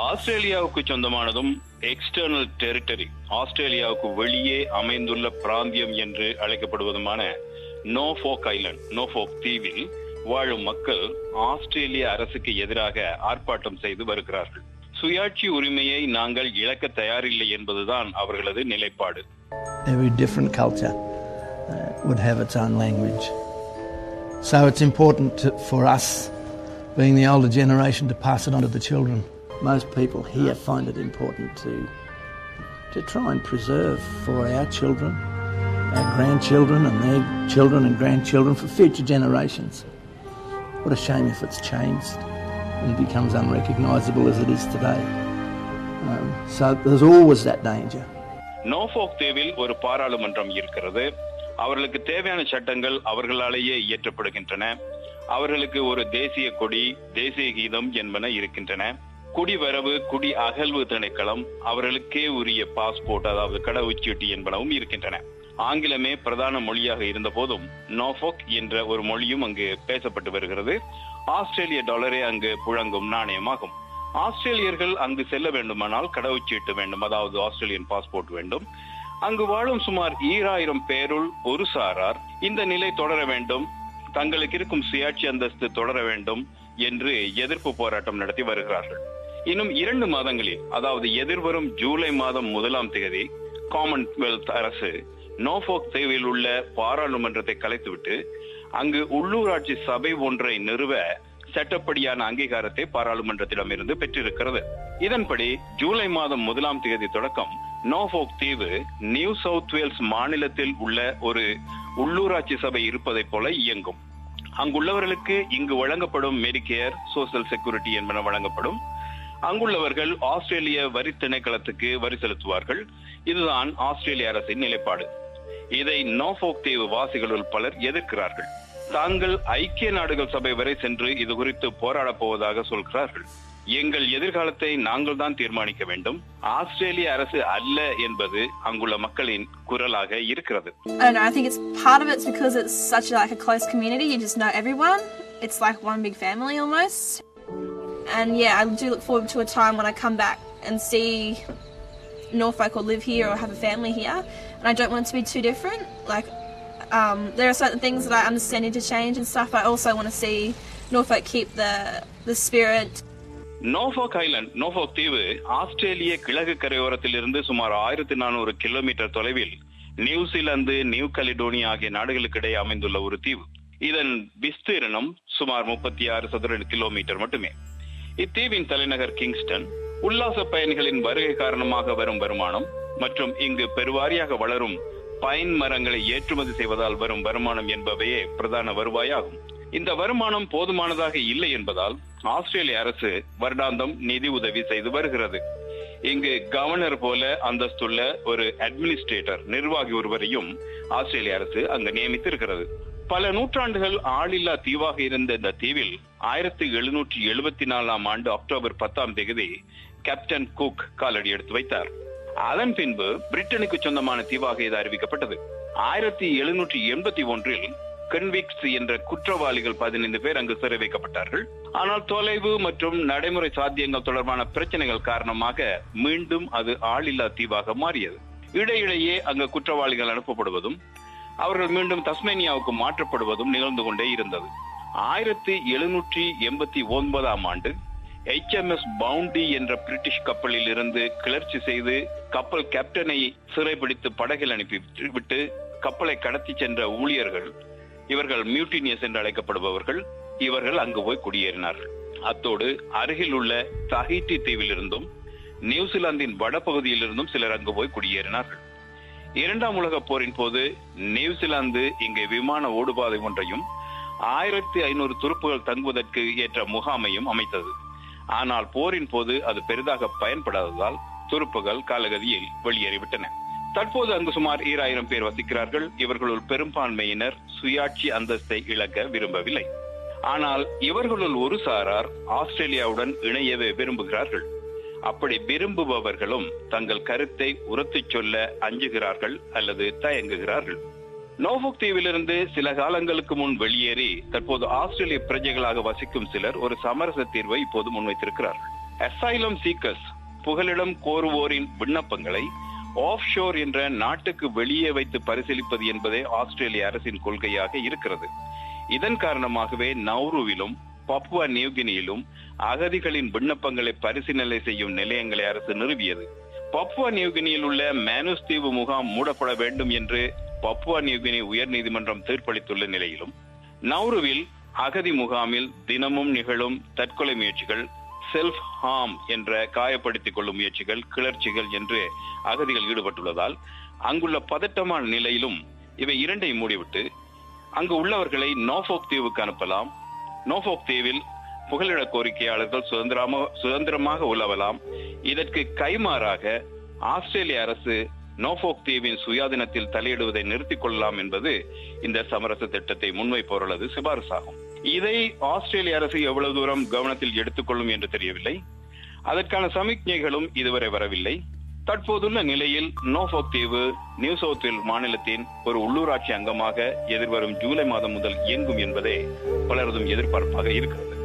ஆஸ்திரேலியாவுக்கு சொந்தமானதும் external territory ஆஸ்திரேலியாவுக்கு வெளியே அமைந்துள்ள பிராந்தியம் என்று அழைக்கப்படுவதுமான நோஃபோக் ஐலண்ட் நோஃபோக் தீவில் வாழும் மக்கள் ஆஸ்திரேலிய அரசுக்கு எதிராக ஆர்ப்பாட்டம் செய்து வருகிறார்கள் சுயாட்சி உரிமையை நாங்கள் இழக்க தயாரில்லை என்பதுதான் அவர்களது நிலைப்பாடு Every different culture uh, would have its own language. So it's important to, for us, being the older generation, to pass it on to the children. Most people here find it important to, to try and preserve for our children, our grandchildren, and their children and grandchildren for future generations. What a shame if it's changed and becomes unrecognisable as it is today. Um, so there's always that danger. Norfolk தீவில் ஒரு பாராளுமன்றம் இருக்கிறது அவர்களுக்கு தேவையான சட்டங்கள் அவர்களாலேயே இயற்றப்படுகின்றன அவர்களுக்கு ஒரு தேசிய கொடி தேசிய கீதம் என்பன இருக்கின்றன குடிவரவு குடி அகழ்வு திணைக்களம் அவர்களுக்கே உரிய பாஸ்போர்ட் அதாவது கடவுச்சீட்டு என்பனவும் இருக்கின்றன ஆங்கிலமே பிரதான மொழியாக இருந்த போதும் நோஃபோக் என்ற ஒரு மொழியும் அங்கு பேசப்பட்டு வருகிறது ஆஸ்திரேலிய டாலரே அங்கு புழங்கும் நாணயமாகும் ஆஸ்திரேலியர்கள் அங்கு செல்ல வேண்டுமானால் கடவுச்சீட்டு வேண்டும் அதாவது ஆஸ்திரேலியன் பாஸ்போர்ட் வேண்டும் அங்கு வாழும் சுமார் ஈராயிரம் பேருள் ஒரு சாரார் இந்த நிலை தொடர வேண்டும் தங்களுக்கு இருக்கும் சுயாட்சி அந்தஸ்து தொடர வேண்டும் என்று எதிர்ப்பு போராட்டம் நடத்தி வருகிறார்கள் இன்னும் இரண்டு மாதங்களில் அதாவது எதிர்வரும் ஜூலை மாதம் முதலாம் தேதி காமன்வெல்த் அரசு நோஃபோக் தீவில் உள்ள பாராளுமன்றத்தை கலைத்துவிட்டு அங்கு உள்ளூராட்சி சபை ஒன்றை நிறுவ சட்டப்படியான அங்கீகாரத்தை பாராளுமன்றத்திடமிருந்து பெற்றிருக்கிறது இதன்படி ஜூலை மாதம் முதலாம் தேதி தொடக்கம் நோஃபோக் தீவு நியூ சவுத் வேல்ஸ் மாநிலத்தில் உள்ள ஒரு உள்ளூராட்சி சபை இருப்பதைப் போல இயங்கும் அங்குள்ளவர்களுக்கு இங்கு வழங்கப்படும் மெடிக்கேர் சோசியல் செக்யூரிட்டி என்பன வழங்கப்படும் அங்குள்ளவர்கள் ஆஸ்திரேலிய வரி திணைக்களத்துக்கு வரி செலுத்துவார்கள் இதுதான் ஆஸ்திரேலிய அரசின் நிலைப்பாடு இதை நோஃபோக் தீவு வாசிகளுள் பலர் எதிர்க்கிறார்கள் தாங்கள் ஐக்கிய நாடுகள் சபை வரை சென்று இது குறித்து போராடப் போவதாக சொல்கிறார்கள் எங்கள் எதிர்காலத்தை நாங்கள் தான் தீர்மானிக்க வேண்டும் ஆஸ்திரேலிய அரசு அல்ல என்பது அங்குள்ள மக்களின் குரலாக இருக்கிறது I don't know. I think it's part of it's because it's such a, like a close community. You just know everyone. It's like one big family almost. And yeah, I do look forward to a time when I come back and see Norfolk or live here or have a family here. And I don't want it to be too different. Like, um, there are certain things that I understand need to change and stuff. But I also want to see Norfolk keep the the spirit Norfolk Island Norfolk தீவு ஆஸ்திரேலிய கிழக்கு கரையோரத்தில் இருந்து சுமார் ஆயிரத்தி நானூறு kilometre தொலைவில் New Zealand new Caledonia ஆகிய நாடுகளுக்கிடையே அமைந்துள்ள ஒரு தீவு இதன் விஸ்தீரணம் சுமார் முப்பத்தி ஆறு சதுர கிலோமீட்டர் மட்டுமே இத்தீவின் தலைநகர் கிங்ஸ்டன் உல்லாச பயணிகளின் வருகை காரணமாக வரும் வருமானம் மற்றும் இங்கு பெருவாரியாக வளரும் பைன் மரங்களை ஏற்றுமதி செய்வதால் வரும் வருமானம் என்பவையே பிரதான வருவாயாகும் இந்த வருமானம் போதுமானதாக இல்லை என்பதால் ஆஸ்திரேலிய அரசு வருடாந்தம் நிதி உதவி செய்து வருகிறது இங்கு கவர்னர் போல அந்தஸ்துள்ள ஒரு அட்மினிஸ்ட்ரேட்டர் நிர்வாகி ஒருவரையும் ஆஸ்திரேலிய அரசு அங்கு நியமித்திருக்கிறது பல நூற்றாண்டுகள் ஆளில்லா தீவாக இருந்த இந்த தீவில் ஆயிரத்தி எழுநூற்றி எழுபத்தி நாலாம் ஆண்டு அக்டோபர் பத்தாம் தேதி கேப்டன் குக் காலடி எடுத்து வைத்தார் அதன் பின்பு பிரிட்டனுக்கு சொந்தமான தீவாக இது அறிவிக்கப்பட்டது ஆயிரத்தி எழுநூற்றி எண்பத்தி ஒன்றில் கன்விக்ஸ் என்ற குற்றவாளிகள் பதினைந்து பேர் அங்கு சிறை வைக்கப்பட்டார்கள் ஆனால் தொலைவு மற்றும் நடைமுறை சாத்தியங்கள் தொடர்பான பிரச்சனைகள் காரணமாக மீண்டும் அது ஆளில்லா தீவாக மாறியது இடையிடையே அங்கு குற்றவாளிகள் அனுப்பப்படுவதும் அவர்கள் மீண்டும் தஸ்மேனியாவுக்கு மாற்றப்படுவதும் நிகழ்ந்து கொண்டே இருந்தது ஆயிரத்தி எழுநூற்றி எண்பத்தி ஒன்பதாம் ஆண்டு எச்எம்எஸ் பவுண்டி என்ற பிரிட்டிஷ் கப்பலில் இருந்து கிளர்ச்சி செய்து கப்பல் கேப்டனை சிறைபிடித்து படகில் அனுப்பி விட்டு கப்பலை கடத்தி சென்ற ஊழியர்கள் இவர்கள் மியூட்டினியஸ் என்று அழைக்கப்படுபவர்கள் இவர்கள் அங்கு போய் குடியேறினார்கள் அத்தோடு அருகில் உள்ள தஹிட்டி தீவிலிருந்தும் நியூசிலாந்தின் வடபகுதியிலிருந்தும் சிலர் அங்கு போய் குடியேறினார்கள் இரண்டாம் உலக போரின் போது நியூசிலாந்து இங்கே விமான ஓடுபாதை ஒன்றையும் ஆயிரத்தி ஐநூறு துருப்புகள் தங்குவதற்கு ஏற்ற முகாமையும் அமைத்தது ஆனால் போரின் போது அது பெரிதாக பயன்படாததால் துருப்புகள் காலகதியில் வெளியேறிவிட்டன தற்போது அங்கு சுமார் ஈராயிரம் பேர் வசிக்கிறார்கள் இவர்களுள் பெரும்பான்மையினர் சுயாட்சி அந்தஸ்தை இழக்க விரும்பவில்லை ஆனால் இவர்களுள் ஒரு சாரார் ஆஸ்திரேலியாவுடன் இணையவே விரும்புகிறார்கள் அப்படி விரும்புபவர்களும் தங்கள் கருத்தை உரத்துச் சொல்ல அஞ்சுகிறார்கள் அல்லது தயங்குகிறார்கள் நோபோக் தீவிலிருந்து சில காலங்களுக்கு முன் வெளியேறி தற்போது ஆஸ்திரேலிய பிரஜைகளாக வசிக்கும் சிலர் ஒரு சமரச தீர்வை இப்போது முன்வைத்திருக்கிறார்கள் அசைலம் சீக்கர்ஸ் புகலிடம் கோருவோரின் விண்ணப்பங்களை ஆஃப் ஷோர் என்ற நாட்டுக்கு வெளியே வைத்து பரிசீலிப்பது என்பதே ஆஸ்திரேலிய அரசின் கொள்கையாக இருக்கிறது இதன் காரணமாகவே நௌருவிலும் பப்புவா நியூகினியிலும் அகதிகளின் விண்ணப்பங்களை பரிசீலனை செய்யும் நிலையங்களை அரசு நிறுவியது பப்புவா நியூகினியில் உள்ள மேனுஸ் தீவு முகாம் மூடப்பட வேண்டும் என்று பப்புவா நியூகினி உயர்நீதிமன்றம் தீர்ப்பளித்துள்ள நிலையிலும் நௌருவில் அகதி முகாமில் தினமும் நிகழும் தற்கொலை முயற்சிகள் செல்ஃப் ஹார்ம் என்ற காயப்படுத்திக் கொள்ளும் முயற்சிகள் கிளர்ச்சிகள் என்று அகதிகள் ஈடுபட்டுள்ளதால் அங்குள்ள பதட்டமான நிலையிலும் இவை இரண்டையும் மூடிவிட்டு அங்கு உள்ளவர்களை நோஃபோக் தீவுக்கு அனுப்பலாம் நோஃபோக் தீவில் புகலிட கோரிக்கையாளர்கள் சுதந்திரமாக சுதந்திரமாக உலவலாம் இதற்கு கைமாறாக ஆஸ்திரேலிய அரசு நோஃபோக் தீவின் சுயாதீனத்தில் தலையிடுவதை நிறுத்திக் கொள்ளலாம் என்பது இந்த சமரச திட்டத்தை முன்வைப்பவர்களது சிபாரிசாகும் இதை ஆஸ்திரேலிய அரசு எவ்வளவு தூரம் கவனத்தில் எடுத்துக்கொள்ளும் என்று தெரியவில்லை அதற்கான சமிக்ஞைகளும் இதுவரை வரவில்லை தற்போதுள்ள நிலையில் நோஃபோக் தீவு நியூ சவுத் வேல் மாநிலத்தின் ஒரு உள்ளூராட்சி அங்கமாக எதிர்வரும் ஜூலை மாதம் முதல் இயங்கும் என்பதே பலரதும் எதிர்பார்ப்பாக இருக்கிறது